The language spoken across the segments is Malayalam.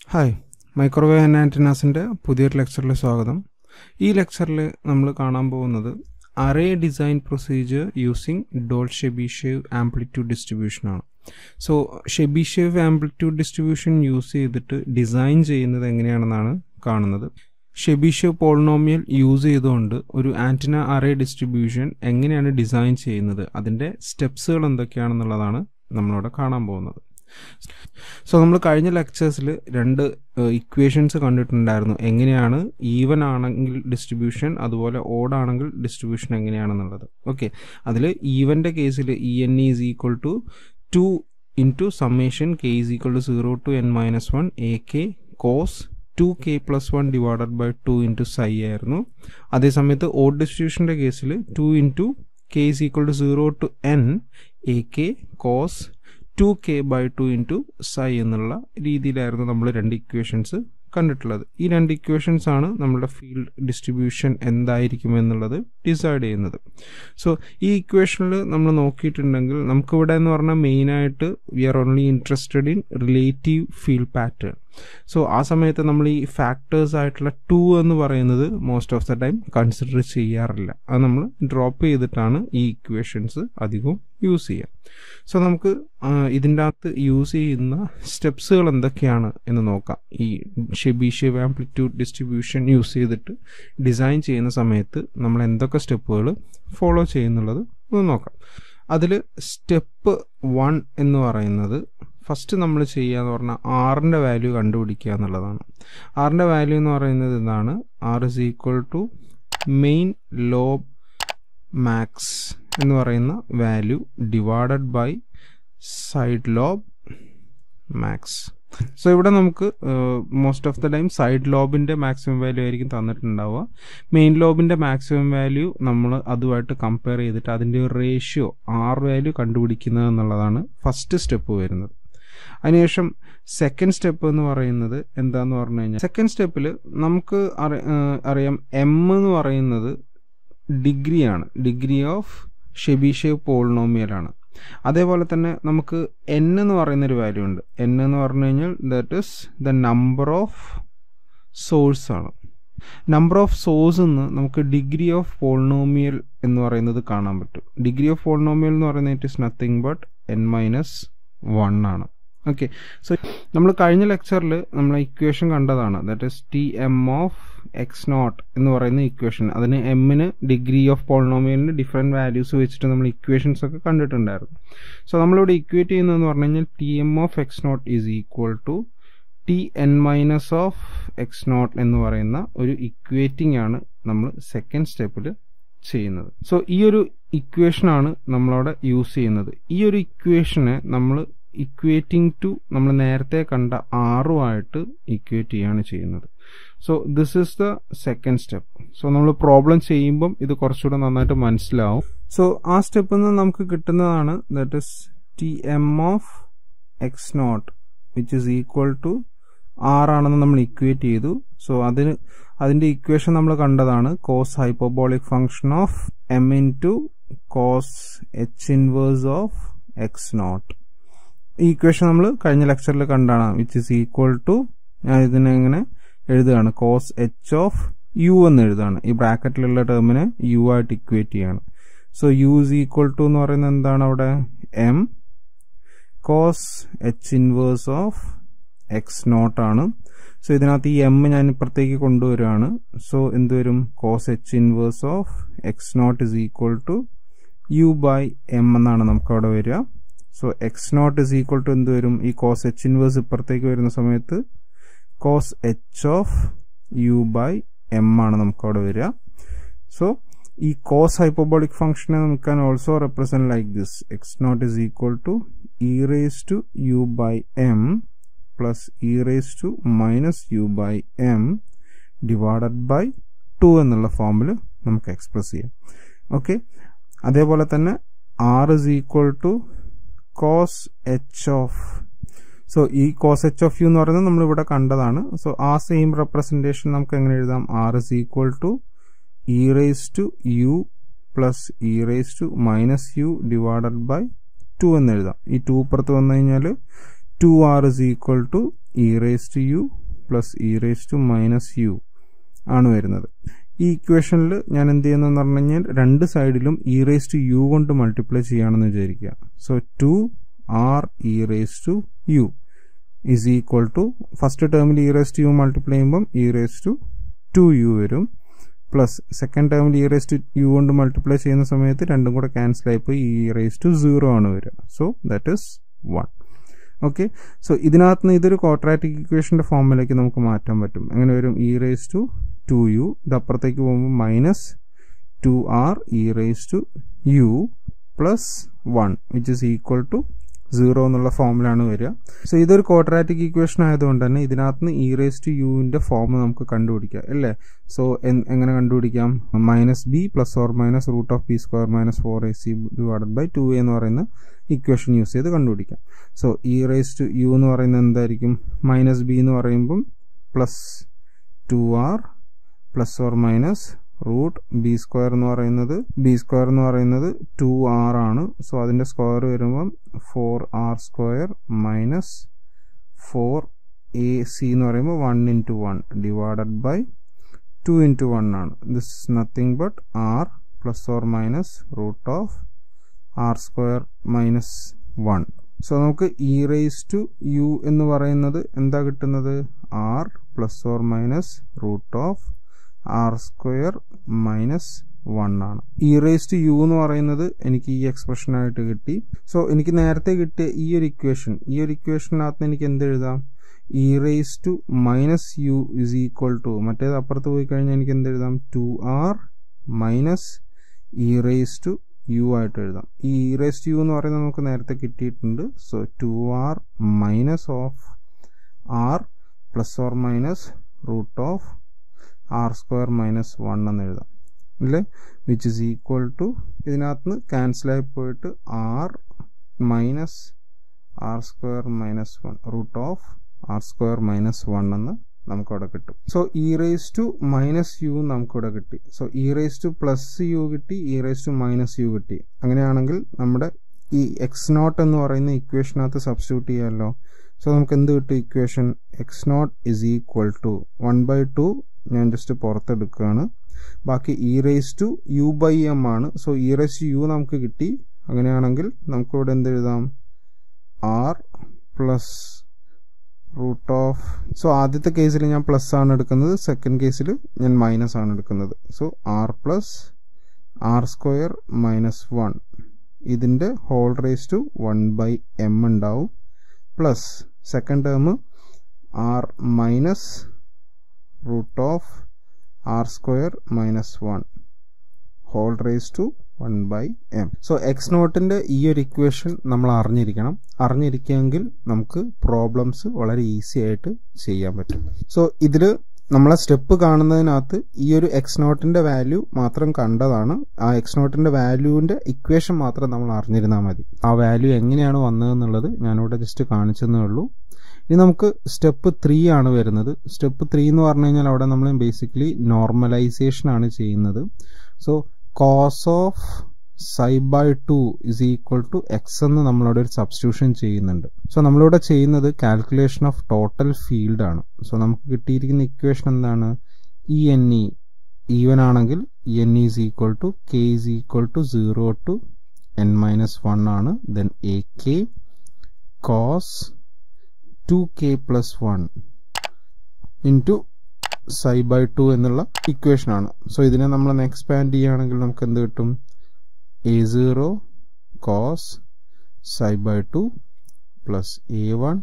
ഹായ് മൈക്രോവേവ് ആൻഡ് ആൻറ്റിനാസിൻ്റെ പുതിയൊരു ലെക്ചറിൽ സ്വാഗതം ഈ ലെക്ചറിൽ നമ്മൾ കാണാൻ പോകുന്നത് array design procedure using Dolph Chebyshev amplitude distribution ആണ് so Chebyshev amplitude distribution use ചെയ്തിട്ട് ഡിസൈൻ ചെയ്യുന്നത് എങ്ങനെയാണെന്നാണ് കാണുന്നത് ഷെബിഷേവ് പോളിനോമിയൽ യൂസ് ചെയ്തുകൊണ്ട് ഒരു ആൻറ്റിന അറേ ഡിസ്ട്രിബ്യൂഷൻ എങ്ങനെയാണ് ഡിസൈൻ ചെയ്യുന്നത് അതിൻ്റെ സ്റ്റെപ്സുകൾ എന്തൊക്കെയാണെന്നുള്ളതാണ് നമ്മളിവിടെ കാണാൻ പോകുന്നത് സോ നമ്മൾ കഴിഞ്ഞ ലെക്ചേഴ്സിൽ രണ്ട് ഇക്വേഷൻസ് കണ്ടിട്ടുണ്ടായിരുന്നു എങ്ങനെയാണ് ഈവൻ ആണെങ്കിൽ ഡിസ്ട്രിബ്യൂഷൻ അതുപോലെ ഓഡ് ആണെങ്കിൽ ഡിസ്ട്രിബ്യൂഷൻ എങ്ങനെയാണെന്നുള്ളത് ഓക്കെ അതിൽ ഈവൻ്റെ കേസിൽ E N is equal to two into summation K is equal to zero to N minus one A K cos two K plus one divided by two into psi ആയിരുന്നു അതേസമയത്ത് ഓഡ് ഡിസ്ട്രിബ്യൂഷൻ്റെ കേസിൽ two into K is equal to zero to N A K cos two K by two into psi എന്നുള്ള രീതിയിലായിരുന്നു നമ്മൾ രണ്ട് ഇക്വേഷൻസ് കണ്ടിട്ടുള്ളത് ഈ രണ്ട് ഇക്വേഷൻസ് ആണ് നമ്മുടെ ഫീൽഡ് ഡിസ്ട്രിബ്യൂഷൻ എന്തായിരിക്കും എന്നുള്ളത് ഡിസൈഡ് ചെയ്യുന്നത് സോ ഈ ഇക്വേഷനിൽ നമ്മൾ നോക്കിയിട്ടുണ്ടെങ്കിൽ നമുക്കിവിടെ എന്ന് പറഞ്ഞാൽ മെയിനായിട്ട് we are only interested in relative field pattern so ആ സമയത്ത് നമ്മൾ ഈ ഫാക്ടേഴ്സ് ആയിട്ടുള്ള ടു എന്ന് പറയുന്നത് most of the time consider ചെയ്യാറില്ല അത് നമ്മൾ ഡ്രോപ്പ് ചെയ്തിട്ടാണ് ഈ ഇക്വേഷൻസ് അധികവും യൂസ് ചെയ്യുക സോ നമുക്ക് ഇതിൻ്റെ അകത്ത് യൂസ് ചെയ്യുന്ന സ്റ്റെപ്സുകൾ എന്തൊക്കെയാണ് എന്ന് നോക്കാം ഈ ഷെബിഷേവ് ആംപ്ലിറ്റ്യൂഡ് ഡിസ്ട്രിബ്യൂഷൻ യൂസ് ചെയ്തിട്ട് ഡിസൈൻ ചെയ്യുന്ന സമയത്ത് നമ്മൾ എന്തൊക്കെ സ്റ്റെപ്പുകൾ ഫോളോ ചെയ്യുന്നുള്ളത് ഒന്ന് നോക്കാം അതിൽ സ്റ്റെപ്പ് വൺ എന്ന് പറയുന്നത് ഫസ്റ്റ് നമ്മൾ ചെയ്യുക എന്ന് പറഞ്ഞാൽ ആറിൻ്റെ വാല്യൂ കണ്ടുപിടിക്കുക എന്നുള്ളതാണ് ആറിൻ്റെ വാല്യൂ എന്ന് പറയുന്നത് എന്താണ് R is equal to main lobe max എന്ന് പറയുന്ന value divided by side lobe max so ഇവിടെ നമുക്ക് most of the time side ലോബിൻ്റെ മാക്സിമം വാല്യൂ ആയിരിക്കും തന്നിട്ടുണ്ടാവുക മെയിൻ ലോബിൻ്റെ മാക്സിമം വാല്യൂ നമ്മൾ അതുമായിട്ട് കമ്പയർ ചെയ്തിട്ട് അതിൻ്റെ ഒരു റേഷ്യോ ആർ വാല്യൂ കണ്ടുപിടിക്കുന്നത് എന്നുള്ളതാണ് ഫസ്റ്റ് സ്റ്റെപ്പ് വരുന്നത് അതിനുശേഷം സെക്കൻഡ് സ്റ്റെപ്പ് എന്ന് പറയുന്നത് എന്താന്ന് പറഞ്ഞു കഴിഞ്ഞാൽ സെക്കൻഡ് സ്റ്റെപ്പിൽ നമുക്ക് അറിയാം എം എന്ന് പറയുന്നത് ഡിഗ്രിയാണ് ഡിഗ്രി ഓഫ് ഷെബിഷേവ് പോളിനോമിയലാണ് അതേപോലെ തന്നെ നമുക്ക് എൻ എന്ന് പറയുന്നൊരു വാല്യൂ ഉണ്ട് എൻ എന്ന് പറഞ്ഞു കഴിഞ്ഞാൽ that is the number of source ആണ് നമ്പർ ഓഫ് സോഴ്സ് എന്ന് നമുക്ക് ഡിഗ്രി ഓഫ് പോളിനോമിയൽ എന്ന് പറയുന്നത് കാണാൻ പറ്റും ഡിഗ്രി ഓഫ് പോളിനോമിയൽ എന്ന് പറയുന്നത് it is nothing but N minus one ആണ് ഓക്കെ സോ നമ്മൾ കഴിഞ്ഞ ലെക്ചറിൽ നമ്മൾ ഇക്വേഷൻ കണ്ടതാണ് that is T M of X naught എന്ന് പറയുന്ന ഇക്വേഷൻ അതിന് എമ്മിന് ഡിഗ്രി ഓഫ് പോളിനോമിയലിന് ഡിഫറെൻറ്റ് വാല്യൂസ് വെച്ചിട്ട് നമ്മൾ ഇക്വേഷൻസ് ഒക്കെ കണ്ടിട്ടുണ്ടായിരുന്നു സോ നമ്മളിവിടെ ഇക്വേറ്റ് ചെയ്യുന്നതെന്ന് പറഞ്ഞു കഴിഞ്ഞാൽ T M of X naught is equal to T N minus of X naught എന്ന് പറയുന്ന ഒരു ഇക്വേറ്റിംഗ് ആണ് നമ്മൾ സെക്കൻഡ് സ്റ്റെപ്പിൽ ചെയ്യുന്നത് സോ ഈ ഒരു ഇക്വേഷനാണ് നമ്മളവിടെ യൂസ് ചെയ്യുന്നത് ഈ ഒരു ഇക്വേഷനെ നമ്മൾ ഇക്വേറ്റിംഗ് ടു നമ്മൾ നേരത്തെ കണ്ട ആറുമായിട്ട് ഇക്വേറ്റ് ചെയ്യാണ് ചെയ്യുന്നത് so this is the second step so നമ്മൾ പ്രോബ്ലം ചെയ്യുമ്പം ഇത് കുറച്ചുകൂടെ നന്നായിട്ട് മനസ്സിലാവും സോ ആ സ്റ്റെപ്പിൽ നിന്ന് നമുക്ക് കിട്ടുന്നതാണ് that is T M of X naught which is equal to ആറാണെന്ന് നമ്മൾ ഇക്വേറ്റ് ചെയ്തു സോ അതിന് അതിന്റെ ഇക്വേഷൻ നമ്മൾ കണ്ടതാണ് cos hyperbolic function of M into cos H inverse of X naught ഈ ഇക്വേഷൻ നമ്മൾ കഴിഞ്ഞ ലെക്ചറിൽ കണ്ടാണ് വിച്ച് ഇസ് ഈക്വൽ ടു ഞാൻ ഇതിനെ ഇങ്ങനെ എഴുതുകയാണ് കോസ് എച്ച് ഓഫ് യു എന്ന് എഴുതുകയാണ് ഈ ബ്രാക്കറ്റിലുള്ള ടേമിനെ യു ആയിട്ട് ഇക്വേറ്റ് ചെയ്യാണ് so U is equal to എന്ന് പറയുന്നത് എന്താണ് അവിടെ M cos H inverse of X naught ആണ് സോ ഇതിനകത്ത് ഈ എം ഞാൻ ഇപ്പുറത്തേക്ക് കൊണ്ടുവരികയാണ് സോ എന്ത് വരും cos H inverse of X naught is equal to U by M എന്നാണ് നമുക്ക് അവിടെ വരിക so X naught is equal to എന്ത് വരും ഈ കോസ് എച്ച് ഇൻവേഴ്സ് ഇപ്പുറത്തേക്ക് വരുന്ന സമയത്ത് cos H of U by M ആണ് നമുക്ക് അവിടെ വരിക സോ ഈ കോസ് ഹൈപ്പോബോളിക് ഫംഗ്ഷനെ നമുക്ക് can also represent like this X naught is equal to E raise to U by M plus E raise to minus U by M divided by two എന്നുള്ള ഫോമിൽ നമുക്ക് എക്സ്പ്രസ് ചെയ്യാം ഓക്കെ അതേപോലെ തന്നെ R is equal to cos H of so ഈ കോസ് എച്ച് ഓഫ് യു എന്ന് പറയുന്നത് നമ്മൾ ഇവിടെ കണ്ടതാണ് സോ ആ സെയിം റെപ്രസെന്റേഷൻ നമുക്ക് എങ്ങനെ എഴുതാം R is equal to E raise to U plus E raise to minus U divided by two എന്ന് എഴുതാം ഈ ടു പുറത്ത് വന്നു കഴിഞ്ഞാൽ two R is equal to E raise to U plus E raise to minus U ആണ് വരുന്നത് ഈ ഇക്വേഷനിൽ ഞാൻ എന്ത് ചെയ്യുന്നതെന്ന് പറഞ്ഞു കഴിഞ്ഞാൽ രണ്ട് സൈഡിലും ഇ റേസ് ടു യു കൊണ്ട് മൾട്ടിപ്ലൈ ചെയ്യുകയാണെന്ന് വിചാരിക്കുക so two R E raise to U is equal to first ടേമിൽ E raise to U multiply ചെയ്യുമ്പം E raise to two U വരും പ്ലസ് സെക്കൻഡ് ടേമിൽ ഇ റേസ് ടു യു കൊണ്ട് മൾട്ടിപ്ലൈ ചെയ്യുന്ന സമയത്ത് രണ്ടും കൂടെ ക്യാൻസൽ ആയിപ്പോയി ഇ റേസ് ടു സീറോ ആണ് വരിക so that is one okay so ഇതിനകത്ത് നിന്ന് ഇതൊരു ക്വാഡ്രാറ്റിക് ഇക്വേഷന്റെ ഫോമിലേക്ക് നമുക്ക് മാറ്റാൻ പറ്റും എങ്ങനെ വരും E raise to two U ഇത് അപ്പുറത്തേക്ക് പോകുമ്പോൾ minus two R E raise to U plus one which is equal to zero എന്നുള്ള ഫോമിലാണ് വരിക സോ ഇതൊരു ക്വാഡ്രാറ്റിക് ഇക്വേഷൻ ആയതുകൊണ്ട് തന്നെ ഇതിനകത്ത് നിന്ന് ഇ റേസ് ടു യുവിന്റെ ഫോം നമുക്ക് കണ്ടുപിടിക്കാം അല്ലേ സോ എങ്ങനെ കണ്ടുപിടിക്കാം minus B plus or minus root of B square minus four A C divided by two എന്ന് പറയുന്ന ഇക്വേഷൻ യൂസ് ചെയ്ത് കണ്ടുപിടിക്കാം so E raise to U എന്ന് പറയുന്നത് എന്തായിരിക്കും മൈനസ് ബി എന്ന് പറയുമ്പം plus two R plus or minus root B square എന്ന് പറയുന്നത് ബി സ്ക്വയർ എന്ന് പറയുന്നത് ടു ആർ ആണ് സോ അതിന്റെ സ്ക്വയർ വരുമ്പം four R square minus four A C എന്ന് പറയുമ്പോൾ one into one divided by two into one ആണ് this is nothing but R plus or minus root of R square minus one so നമുക്ക് ഇ റേസ് ടു യു എന്ന് പറയുന്നത് എന്താ കിട്ടുന്നത് R plus or minus root of R square minus one ആണ് ഇ റേസ് ടു യു എന്ന് പറയുന്നത് എനിക്ക് ഈ എക്സ്പ്രഷൻ ആയിട്ട് കിട്ടി സോ എനിക്ക് നേരത്തെ കിട്ടിയ ഈ ഒരു ഇക്വേഷൻ ഈ ഒരു ഇക്വേഷനകത്ത് എനിക്ക് എന്ത് എഴുതാം E raise to minus U is equal to മറ്റേത് അപ്പുറത്ത് പോയി കഴിഞ്ഞാൽ എനിക്ക് എന്ത് എഴുതാം two R minus E raise to U ആയിട്ട് എഴുതാം ഈ ഇ റേസ് ടു യു എന്ന് പറയുന്നത് നമുക്ക് നേരത്തെ കിട്ടിയിട്ടുണ്ട് so two R minus of R plus or minus root of R square minus one എന്ന് എഴുതാം അല്ലേ വിച്ച് ഇസ് ഈക്വൽ ടു ഇതിനകത്ത് നിന്ന് ക്യാൻസലായി പോയിട്ട് R minus R square minus one root of R square minus one എന്ന് നമുക്കവിടെ കിട്ടും so E raise to minus U നമുക്കിവിടെ കിട്ടി so E raise to plus U കിട്ടി E raise to minus U കിട്ടി അങ്ങനെയാണെങ്കിൽ നമ്മുടെ ഈ എക്സ് നോട്ട് എന്ന് പറയുന്ന ഇക്വേഷനകത്ത് സബ്സ്റ്റിറ്റ്യൂട്ട് ചെയ്യാമല്ലോ സോ നമുക്ക് എന്ത് കിട്ടും equation x naught is equal to one by two ഞാൻ ജസ്റ്റ് പുറത്തെടുക്കുകയാണ് ബാക്കി e raise to U by M ആണ് so E raise to u നമുക്ക് കിട്ടി അങ്ങനെയാണെങ്കിൽ നമുക്കിവിടെ എന്ത് എഴുതാം r plus root of so ആദ്യത്തെ കേസിൽ ഞാൻ പ്ലസ് ആണ് എടുക്കുന്നത് സെക്കൻഡ് കേസിൽ ഞാൻ മൈനസ് ആണ് എടുക്കുന്നത് so r plus r square minus one ഇതിൻ്റെ whole raise to one by m ഉണ്ടാവും plus second term r minus root of R square minus one whole raise to one by m so x നോട്ടിന്റെ ഈ ഒരു ഇക്വേഷൻ നമ്മൾ അറിഞ്ഞിരിക്കണം അറിഞ്ഞിരിക്കുമെങ്കിൽ നമുക്ക് പ്രോബ്ലംസ് വളരെ ഈസി ആയിട്ട് ചെയ്യാൻ പറ്റും സോ ഇതിൽ നമ്മളെ സ്റ്റെപ്പ് കാണുന്നതിനകത്ത് ഈ ഒരു എക്സ് നോട്ടിന്റെ വാല്യൂ മാത്രം കണ്ടതാണ് ആ എക്സ് നോട്ടിന്റെ വാല്യൂവിന്റെ ഇക്വേഷൻ മാത്രം നമ്മൾ അറിഞ്ഞിരുന്നാൽ മതി ആ വാല്യൂ എങ്ങനെയാണ് വന്നതെന്നുള്ളത് ഞാനിവിടെ ജസ്റ്റ് കാണിച്ചെന്നേ ഉള്ളൂ ഇനി നമുക്ക് സ്റ്റെപ്പ് ത്രീ ആണ് വരുന്നത് സ്റ്റെപ്പ് ത്രീ എന്ന് പറഞ്ഞു കഴിഞ്ഞാൽ അവിടെ നമ്മൾ ബേസിക്കലി നോർമലൈസേഷൻ ആണ് ചെയ്യുന്നത് so cos of psi by two is equal to x എന്ന് നമ്മളവിടെ ഒരു സബ്സ്റ്റിറ്റ്യൂഷൻ ചെയ്യുന്നുണ്ട് സോ നമ്മളിവിടെ ചെയ്യുന്നത് കാൽക്കുലേഷൻ ഓഫ് ടോട്ടൽ ഫീൽഡ് ആണ് സോ നമുക്ക് കിട്ടിയിരിക്കുന്ന ഇക്വേഷൻ എന്താണ് ഇ എൻ ഇ ഈവൻ ആണെങ്കിൽ e N is equal to k is equal to zero to N minus one ആണ് then a K cos two K plus one into psi by two എന്നുള്ള ഇക്വേഷൻ ആണ് സോ ഇതിനെ നമ്മൾ എക്സ്പാൻഡ് ചെയ്യുകയാണെങ്കിൽ നമുക്ക് എന്ത് കിട്ടും a zero cos psi by two plus a one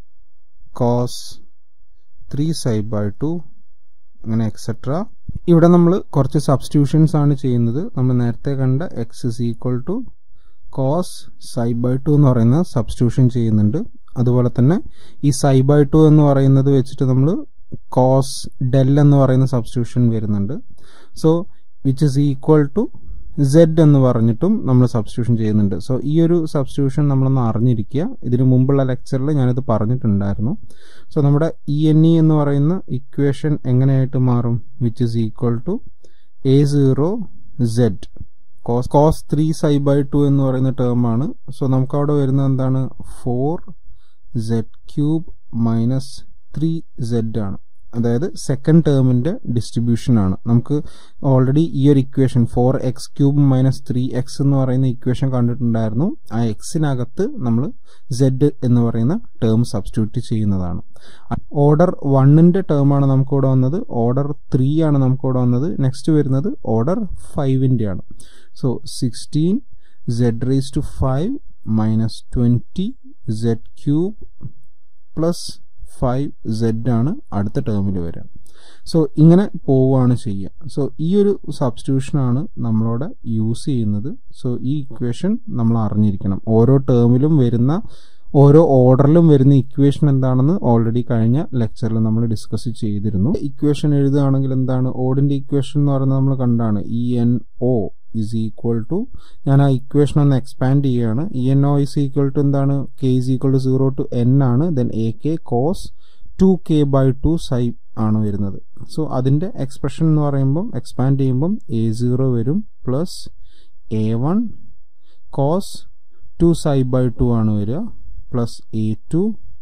cos three psi by two അങ്ങനെ എക്സെട്ര ഇവിടെ നമ്മൾ കുറച്ച് സബ്സ്റ്റിറ്റ്യൂഷൻസ് ആണ് ചെയ്യുന്നത് നമ്മൾ നേരത്തെ കണ്ട x is equal to cos psi by two എന്ന് പറയുന്ന സബ്സ്റ്റിറ്റ്യൂഷൻ ചെയ്യുന്നുണ്ട് അതുപോലെ തന്നെ ഈ സൈ ബൈ ടു എന്ന് പറയുന്നത് വെച്ചിട്ട് നമ്മൾ കോസ് ഡെൽ എന്ന് പറയുന്ന സബ്സ്റ്റിറ്റ്യൂഷൻ വരുന്നുണ്ട് so which is equal to z എന്ന് പറഞ്ഞിട്ടും നമ്മൾ സബ്സ്റ്റിറ്റ്യൂഷൻ ചെയ്യുന്നുണ്ട് സോ ഈ ഒരു സബ്സ്റ്റിറ്റ്യൂഷൻ നമ്മളൊന്ന് അറിഞ്ഞിരിക്കുക ഇതിനു മുമ്പുള്ള ലെക്ചറിൽ ഞാനിത് പറഞ്ഞിട്ടുണ്ടായിരുന്നു സോ നമ്മുടെ ഇ എൻ ഇ എന്ന് പറയുന്ന ഇക്വേഷൻ എങ്ങനെയായിട്ട് മാറും which is equal to a zero z cos cos three psi by two എന്ന് പറയുന്ന ടേം ആണ് സോ നമുക്ക് അവിടെ വരുന്നത് എന്താണ് four z cube minus three z ആണ് അതായത് സെക്കൻഡ് ടേമിന്റെ ഡിസ്ട്രിബ്യൂഷൻ ആണ് നമുക്ക് ഓൾറെഡി ഈ ഒരു equation four x cube minus three x എന്ന് പറയുന്ന ഇക്വേഷൻ കണ്ടിട്ടുണ്ടായിരുന്നു ആ എക്സിനകത്ത് നമ്മൾ സെഡ് എന്ന് പറയുന്ന ടേം സബ്സ്റ്റിറ്റ്യൂട്ട് ചെയ്യുന്നതാണ് ഓർഡർ വണ്ണിന്റെ ടേം ആണ് നമുക്ക് ഇവിടെ വന്നത് ഓർഡർ ത്രീ ആണ് നമുക്ക് ഇവിടെ വന്നത് നെക്സ്റ്റ് വരുന്നത് ഓർഡർ ഫൈവിന്റെ ആണ് so sixteen z raise to five minus twenty z cube plus five z ആണ് അടുത്ത ടേമിൽ വരിക സോ ഇങ്ങനെ പോവുകയാണ് ചെയ്യുക സോ ഈ ഒരു സബ്സ്റ്റിറ്റ്യൂഷനാണ് നമ്മളവിടെ യൂസ് ചെയ്യുന്നത് സോ ഈ ഇക്വേഷൻ നമ്മൾ അറിഞ്ഞിരിക്കണം ഓരോ ടേമിലും വരുന്ന ഓരോ ഓർഡറിലും വരുന്ന ഇക്വേഷൻ എന്താണെന്ന് ഓൾറെഡി കഴിഞ്ഞ ലെക്ചറിൽ നമ്മൾ ഡിസ്കസ് ചെയ്തിരുന്നു ഇക്വേഷൻ എഴുതുകയാണെങ്കിൽ എന്താണ് ഓടിന്റെ ഇക്വേഷൻ എന്ന് പറയുന്നത് നമ്മൾ കണ്ടാണ് e n o is equal to ഞാൻ ആ ഇക്വേഷൻ ഒന്ന് എക്സ്പാൻഡ് ചെയ്യുകയാണ് e n o is equal to എന്താണ് k is equal to zero to n ആണ് then a K cos two K by two psi ആണ് വരുന്നത് സോ അതിന്റെ എക്സ്പ്രഷൻ എന്ന് പറയുമ്പം എക്സ്പാൻഡ് ചെയ്യുമ്പം എ സീറോ വരും plus a one cos two psi by two ആണ് വരിക plus a two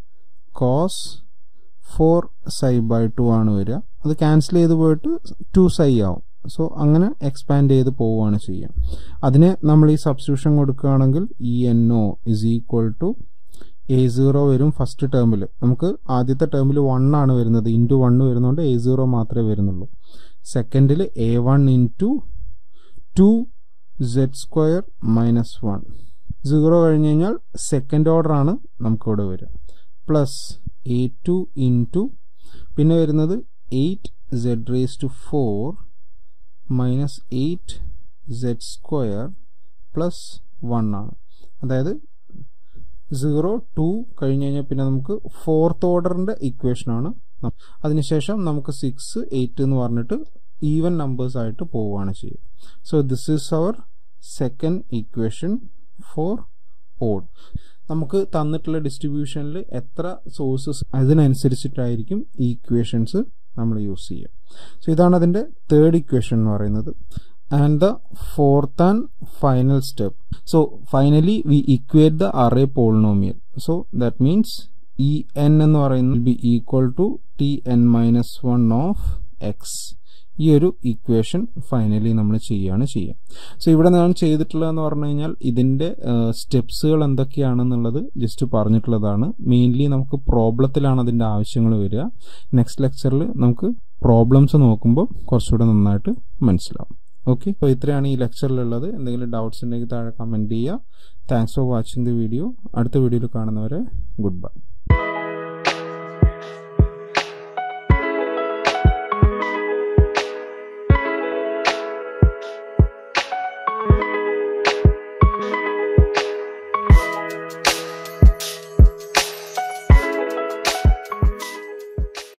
cos four psi by two ആണ് വരിക അത് ക്യാൻസൽ ചെയ്ത് പോയിട്ട് ടു സൈ ആവും സോ അങ്ങനെ എക്സ്പാൻഡ് ചെയ്ത് പോവുകയാണ് ചെയ്യുക അതിന് നമ്മൾ ഈ സബ്സ്റ്റിറ്റ്യൂഷൻ കൊടുക്കുകയാണെങ്കിൽ e n o is equal to a zero വരും ഫസ്റ്റ് ടേമിൽ നമുക്ക് ആദ്യത്തെ ടേമിൽ വൺ ആണ് വരുന്നത് ഇൻറ്റു വൺ വരുന്നതുകൊണ്ട് എ സീറോ മാത്രമേ വരുന്നുള്ളൂ സെക്കൻഡിൽ a one into two z square minus one zero കഴിഞ്ഞ് കഴിഞ്ഞാൽ സെക്കൻഡ് ഓർഡർ ആണ് നമുക്കിവിടെ വരിക പ്ലസ് എ ടു ഇൻറ്റു പിന്നെ വരുന്നത് eight z raise to four minus eight z square plus one ആണ് അതായത് സീറോ ടു കഴിഞ്ഞ് കഴിഞ്ഞാൽ പിന്നെ നമുക്ക് ഫോർത്ത് ഓർഡറിന്റെ ഇക്വേഷൻ ആണ് അതിനുശേഷം നമുക്ക് സിക്സ് എയ്റ്റ് എന്ന് പറഞ്ഞിട്ട് ഈവൻ നമ്പേഴ്സ് ആയിട്ട് പോവുകയാണ് ചെയ്യുക so this is our second equation for odd നമുക്ക് തന്നിട്ടുള്ള ഡിസ്ട്രിബ്യൂഷനിൽ എത്ര സോഴ്സസ് അതിനനുസരിച്ചിട്ടായിരിക്കും ഈ ഇക്വേഷൻസ് നമ്മൾ യൂസ് ചെയ്യുക സോ ഇതാണ് അതിന്റെ തേർഡ് ഇക്വേഷൻ എന്ന് പറയുന്നത് and the fourth and final step so finally we equate the array polynomial so that means e n എന്ന് പറയുന്നത് be equal to T N minus one of x ഈ ഒരു ഇക്വേഷൻ ഫൈനലി നമ്മൾ ചെയ്യുകയാണ് ചെയ്യുക സോ ഇവിടെ ഞാൻ ചെയ്തിട്ടുള്ളതെന്ന് പറഞ്ഞു കഴിഞ്ഞാൽ ഇതിന്റെ സ്റ്റെപ്സുകൾ എന്തൊക്കെയാണെന്നുള്ളത് ജസ്റ്റ് പറഞ്ഞിട്ടുള്ളതാണ് മെയിൻലി നമുക്ക് പ്രോബ്ലത്തിലാണ് അതിന്റെ ആവശ്യങ്ങൾ വരിക നെക്സ്റ്റ് ലെക്ചറിൽ നമുക്ക് പ്രോബ്ലംസ് നോക്കുമ്പോൾ കുറച്ചുകൂടെ നന്നായിട്ട് മനസ്സിലാവും ഓക്കെ അപ്പോൾ ഇത്രയാണ് ഈ ലെക്ചറിലുള്ളത് എന്തെങ്കിലും ഡൗട്ട്സ് ഉണ്ടെങ്കിൽ താഴെ കമൻറ്റ് ചെയ്യുക thanks for watching the video അടുത്ത വീഡിയോയിൽ കാണുന്നവരെ ഗുഡ് ബൈ